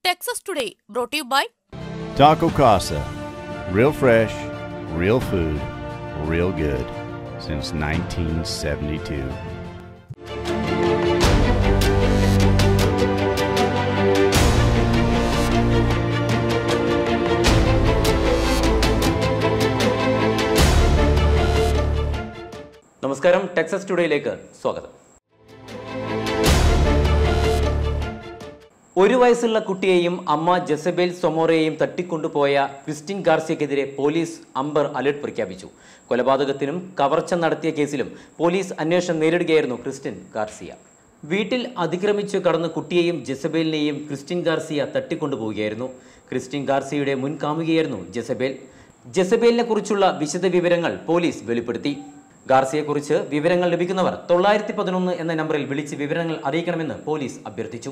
Texas Today, brought to you by Taco Casa. Real fresh, real food, real good. Since 1972. നമസ്കാരം Texas ടുഡേയിലേക്ക് സ്വാഗതം ഒരു വയസ്സുള്ള കുട്ടിയെയും അമ്മ ജസബേൽ സൊമോറയെയും തട്ടിക്കൊണ്ടുപോയ ക്രിസ്റ്റിൻ ഗാർസിയക്കെതിരെ പോലീസ് അംബർ അലർട്ട് പ്രഖ്യാപിച്ചു കൊലപാതകത്തിനും കവർച്ച നടത്തിയ കേസിലും പോലീസ് അന്വേഷണം നേരിടുകയായിരുന്നു ക്രിസ്റ്റിൻ ഗാർസിയ വീട്ടിൽ അതിക്രമിച്ചു കടന്ന് കുട്ടിയെയും ജസബേലിനെയും ക്രിസ്റ്റിൻ ഗാർസിയ തട്ടിക്കൊണ്ടുപോവുകയായിരുന്നു ക്രിസ്റ്റിൻ ഗാർസിയയുടെ മുൻ കാമുകയായിരുന്നു ജസബേൽ ജസബേലിനെ കുറിച്ചുള്ള വിശദ വിവരങ്ങൾ പോലീസ് വെളിപ്പെടുത്തി ഗാർസിയെക്കുറിച്ച് വിവരങ്ങൾ ലഭിക്കുന്നവർ തൊള്ളായിരത്തി പതിനൊന്ന് എന്ന നമ്പറിൽ വിളിച്ച് വിവരങ്ങൾ അറിയിക്കണമെന്ന് പോലീസ് അഭ്യർത്ഥിച്ചു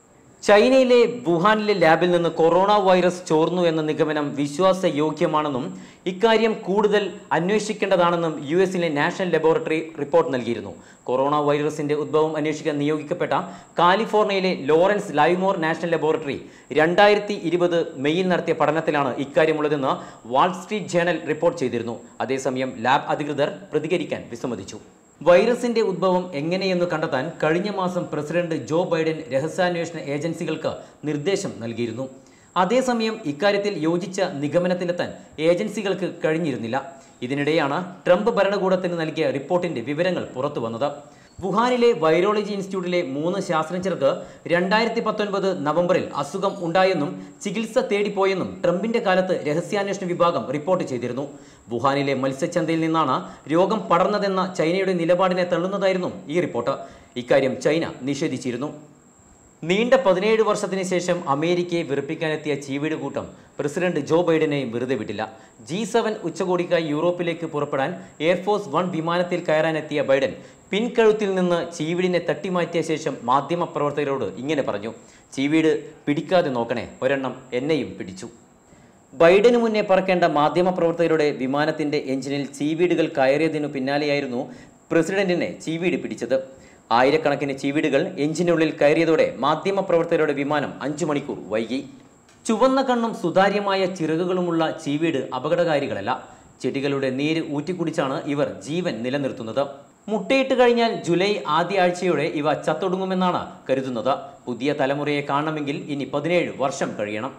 ചൈനയിലെ വുഹാനിലെ ലാബിൽ നിന്ന് കൊറോണ വൈറസ് ചോർന്നു എന്ന നിഗമനം വിശ്വാസയോഗ്യമാണെന്നും ഇക്കാര്യം കൂടുതൽ അന്വേഷിക്കേണ്ടതാണെന്നും യു എസിലെ നാഷണൽ ലബോറട്ടറി റിപ്പോർട്ട് നൽകിയിരുന്നു കൊറോണ വൈറസിന്റെ ഉദ്ഭവം അന്വേഷിക്കാൻ നിയോഗിക്കപ്പെട്ട കാലിഫോർണിയയിലെ ലോറൻസ് ലൈമോർ നാഷണൽ ലബോറട്ടറി രണ്ടായിരത്തി ഇരുപത് മെയ്യിൽ നടത്തിയ പഠനത്തിലാണ് ഇക്കാര്യമുള്ളതെന്ന് വാൾ സ്ട്രീറ്റ് ജേണൽ റിപ്പോർട്ട് ചെയ്തിരുന്നു അതേസമയം ലാബ് അധികൃതർ പ്രതികരിക്കാൻ വിസമ്മതിച്ചു വൈറസിന്റെ ഉദ്ഭവം എങ്ങനെയെന്ന് കണ്ടെത്താൻ കഴിഞ്ഞ മാസം പ്രസിഡന്റ് ജോ ബൈഡൻ രഹസ്യാന്വേഷണ ഏജൻസികൾക്ക് നിർദ്ദേശം നൽകിയിരുന്നു അതേസമയം ഇക്കാര്യത്തിൽ യോജിച്ച നിഗമനത്തിലെത്താൻ ഏജൻസികൾക്ക് കഴിഞ്ഞിരുന്നില്ല ഇതിനിടെയാണ് ട്രംപ് ഭരണകൂടത്തിന് നൽകിയ റിപ്പോർട്ടിന്റെ വിവരങ്ങൾ പുറത്തു വന്നത് വുഹാനിലെ വൈറോളജി ഇൻസ്റ്റിറ്റ്യൂട്ടിലെ മൂന്ന് ശാസ്ത്രജ്ഞർക്ക് രണ്ടായിരത്തി പത്തൊൻപത് നവംബറിൽ അസുഖം ഉണ്ടായെന്നും ചികിത്സ തേടിപ്പോയെന്നും ട്രംപിന്റെ കാലത്ത് രഹസ്യാന്വേഷണ വിഭാഗം റിപ്പോർട്ട് ചെയ്തിരുന്നു വുഹാനിലെ മത്സ്യച്ചന്തയിൽ നിന്നാണ് രോഗം പടർന്നതെന്ന ചൈനയുടെ നിലപാടിനെ തള്ളുന്നതായിരുന്നു ഈ റിപ്പോർട്ട് ഇക്കാര്യം ചൈന നിഷേധിച്ചിരുന്നു നീണ്ട പതിനേഴ് വർഷത്തിന് ശേഷം അമേരിക്കയെ വെറുപ്പിക്കാനെത്തിയ ചീവീട് കൂട്ടം പ്രസിഡന്റ് ജോ ബൈഡനെയും വെറുതെ വിട്ടില്ല ജി സെവൻ ഉച്ചകോടിക്കായി യൂറോപ്പിലേക്ക് പുറപ്പെടാൻ എയർഫോഴ്സ് വൺ വിമാനത്തിൽ കയറാനെത്തിയ ബൈഡൻ പിൻകഴുത്തിൽ നിന്ന് ചീവീടിനെ തട്ടിമാറ്റിയ ശേഷം മാധ്യമപ്രവർത്തകരോട് ഇങ്ങനെ പറഞ്ഞു ചീവീട് പിടിക്കാതെ നോക്കണേ ഒരെണ്ണം എന്നെയും പിടിച്ചു ബൈഡന് മുന്നേ പറക്കേണ്ട മാധ്യമപ്രവർത്തകരുടെ വിമാനത്തിന്റെ എഞ്ചിനിൽ ചീവീടുകൾ കയറിയതിനു പിന്നാലെയായിരുന്നു പ്രസിഡന്റിനെ ചീവീട് പിടിച്ചത് ആയിരക്കണക്കിന് ചീവീടുകൾ എഞ്ചിനുള്ളിൽ കയറിയതോടെ മാധ്യമപ്രവർത്തകരുടെ വിമാനം അഞ്ചു മണിക്കൂർ വൈകി ചുവന്ന കണ്ണും സുതാര്യമായ ചിറകുകളുമുള്ള ചീവീട് അപകടകാരികളല്ല ചെടികളുടെ നീര് ഊറ്റിക്കുടിച്ചാണ് ഇവർ ജീവൻ നിലനിർത്തുന്നത് മുട്ടയിട്ട് കഴിഞ്ഞാൽ ജൂലൈ ആദ്യ ആഴ്ചയോടെ ഇവ ചത്തൊടുങ്ങുമെന്നാണ് കരുതുന്നത് പുതിയ തലമുറയെ കാണണമെങ്കിൽ ഇനി പതിനേഴ് വർഷം കഴിയണം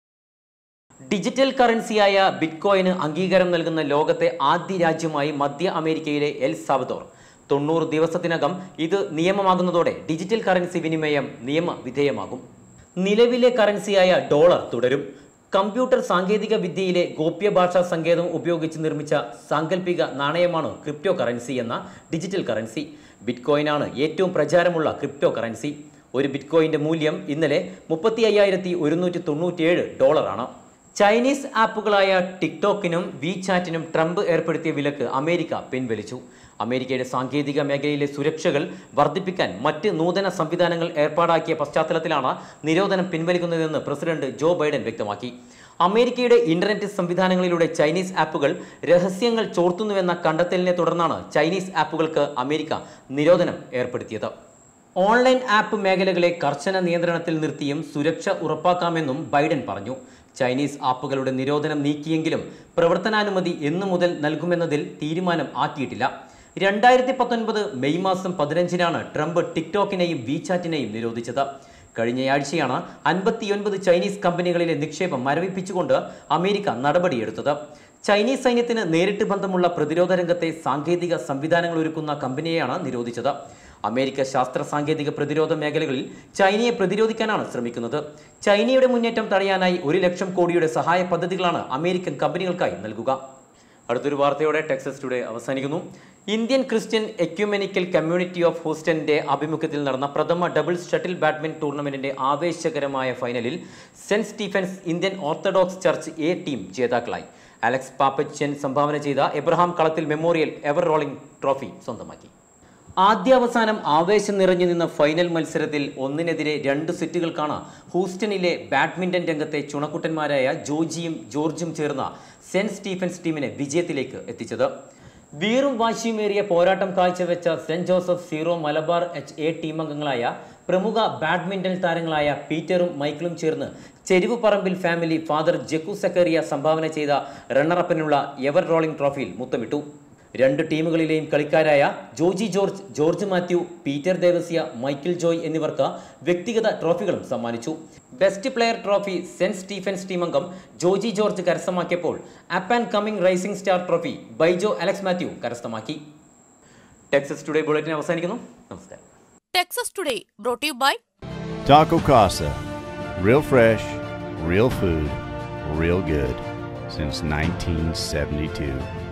ഡിജിറ്റൽ കറൻസിയായ ബിറ്റ്കോയിന് അംഗീകാരം നൽകുന്ന ലോകത്തെ ആദ്യ രാജ്യമായി മധ്യ അമേരിക്കയിലെ എൽ സാവദോർ തൊണ്ണൂറ് ദിവസത്തിനകം ഇത് നിയമമാകുന്നതോടെ ഡിജിറ്റൽ കറൻസി വിനിമയം നിയമവിധേയമാകും നിലവിലെ കറൻസിയായ ഡോളർ തുടരും കമ്പ്യൂട്ടർ സാങ്കേതിക വിദ്യയിലെ ഗോപ്യ ഭാഷാ സങ്കേതം ഉപയോഗിച്ച് നിർമ്മിച്ച സാങ്കല്പിക നാണയമാണ് ക്രിപ്റ്റോ കറൻസി എന്ന ഡിജിറ്റൽ കറൻസി ബിറ്റ്കോയിനാണ് ഏറ്റവും പ്രചാരമുള്ള ക്രിപ്റ്റോ കറൻസി ഒരു ബിറ്റ്കോയിന്റെ മൂല്യം ഇന്നലെ മുപ്പത്തി അയ്യായിരത്തി ഒരുന്നൂറ്റി തൊണ്ണൂറ്റിയേഴ് ഡോളറാണ് ചൈനീസ് ആപ്പുകളായ ടിക്ടോക്കിനും വി ചാറ്റിനും ട്രംപ് ഏർപ്പെടുത്തിയ വിലക്ക് അമേരിക്ക പിൻവലിച്ചു അമേരിക്കയുടെ സാങ്കേതിക മേഖലയിലെ സുരക്ഷകൾ വർദ്ധിപ്പിക്കാൻ മറ്റ് നൂതന സംവിധാനങ്ങൾ ഏർപ്പാടാക്കിയ പശ്ചാത്തലത്തിലാണ് നിരോധനം പിൻവലിക്കുന്നതെന്ന് പ്രസിഡന്റ് ജോ ബൈഡൻ വ്യക്തമാക്കി അമേരിക്കയുടെ ഇന്റർനെറ്റ് സംവിധാനങ്ങളിലൂടെ ചൈനീസ് ആപ്പുകൾ രഹസ്യങ്ങൾ ചോർത്തുന്നുവെന്ന കണ്ടെത്തലിനെ തുടർന്നാണ് ചൈനീസ് ആപ്പുകൾക്ക് അമേരിക്ക നിരോധനം ഏർപ്പെടുത്തിയത് ഓൺലൈൻ ആപ്പ് മേഖലകളെ കർശന നിയന്ത്രണത്തിൽ നിർത്തിയും സുരക്ഷ ഉറപ്പാക്കാമെന്നും ബൈഡൻ പറഞ്ഞു ചൈനീസ് ആപ്പുകളുടെ നിരോധനം നീക്കിയെങ്കിലും പ്രവർത്തനാനുമതി എന്നു മുതൽ നൽകുമെന്നതിൽ തീരുമാനം ആക്കിയിട്ടില്ല രണ്ടായിരത്തി പത്തൊൻപത് മെയ് മാസം പതിനഞ്ചിനാണ് ട്രംപ് ടിക്ടോക്കിനെയും വിചാറ്റിനെയും നിരോധിച്ചത് കഴിഞ്ഞയാഴ്ചയാണ് അൻപത്തിയൊൻപത് ചൈനീസ് കമ്പനികളിലെ നിക്ഷേപം മരവിപ്പിച്ചുകൊണ്ട് അമേരിക്ക നടപടിയെടുത്തത് ചൈനീസ് സൈന്യത്തിന് നേരിട്ട് ബന്ധമുള്ള പ്രതിരോധ രംഗത്തെ സാങ്കേതിക സംവിധാനങ്ങൾ ഒരുക്കുന്ന കമ്പനിയെയാണ് നിരോധിച്ചത് അമേരിക്ക ശാസ്ത്ര സാങ്കേതിക പ്രതിരോധ മേഖലകളിൽ ചൈനയെ പ്രതിരോധിക്കാനാണ് ശ്രമിക്കുന്നത് ചൈനയുടെ മുന്നേറ്റം തടയാനായി ഒരു ലക്ഷം കോടിയുടെ സഹായ പദ്ധതികളാണ് അമേരിക്കൻ കമ്പനികൾക്കായി നൽകുക അടുത്തൊരു വാർത്തയോടെ ടെക്സസ് ടുഡേ അവസാനിക്കുന്നു Indian Christian ecumenical community of ഹൂസ്റ്റന്റെ ആഭിമുഖ്യത്തിൽ നടന്ന പ്രഥമ ഡബിൾസ് ഷട്ടിൽ ബാഡ്മിന്റൺ ടൂർണമെന്റിന്റെ ആവേശകരമായ ഫൈനലിൽ Saint Stephen's Indian Orthodox Church A team ജേതാക്കളായി അലക്സ് പാപ്പച്ചൻ സംഭാവന ചെയ്ത എബ്രഹാം കളത്തിൽ മെമ്മോറിയൽ എവർ റോളിംഗ് ട്രോഫി സ്വന്തമാക്കി ആദ്യാവസാനം ആവേശം നിറഞ്ഞു നിന്ന ഫൈനൽ മത്സരത്തിൽ ഒന്നിനെതിരെ രണ്ട് സെറ്റുകൾക്കാണ് ഹൂസ്റ്റണിലെ ബാഡ്മിന്റൺ രംഗത്തെ ചുണക്കുട്ടന്മാരായ ജോജിയും ജോർജും ചേർന്ന സെന്റ് സ്റ്റീഫൻസ് ടീമിനെ വിജയത്തിലേക്ക് എത്തിച്ചത് വീറും വാശിയുമേറിയ പോരാട്ടം കാഴ്ചവെച്ച Saint Joseph Syro Malabar H A team അംഗങ്ങളായ പ്രമുഖ ബാഡ്മിന്റൺ താരങ്ങളായ പീറ്ററും മൈക്കിളും ചേർന്ന് Cherivuparambil family father Jakku Zachariah സംഭാവന ചെയ്ത റണ്ണറപ്പിനുള്ള എവർ റോളിംഗ് ട്രോഫിയിൽ മുത്തമിട്ടു രണ്ട് ടീമുകളിലെയും കളിക്കാരായ Joji George George Mathew Peter Devasia Michael Joy എന്നിവർക്ക് വ്യക്തിഗത ട്രോഫികളും സമ്മാനിച്ചു best player trophy Saint Stephen's team അംഗം ജോജി ജോർജ് കരസ്ഥമാക്കിയപ്പോൾ up and coming rising star trophy Baijo Alex Mathew കരസ്ഥമാക്കി ടെക്സസ് ടുഡേ ബുള്ളറ്റിൻ അവസാനിക്കുന്നു നമസ്കാരം Texas Today brought you by Taco Casa. Real fresh, real food, real good. Since 1972.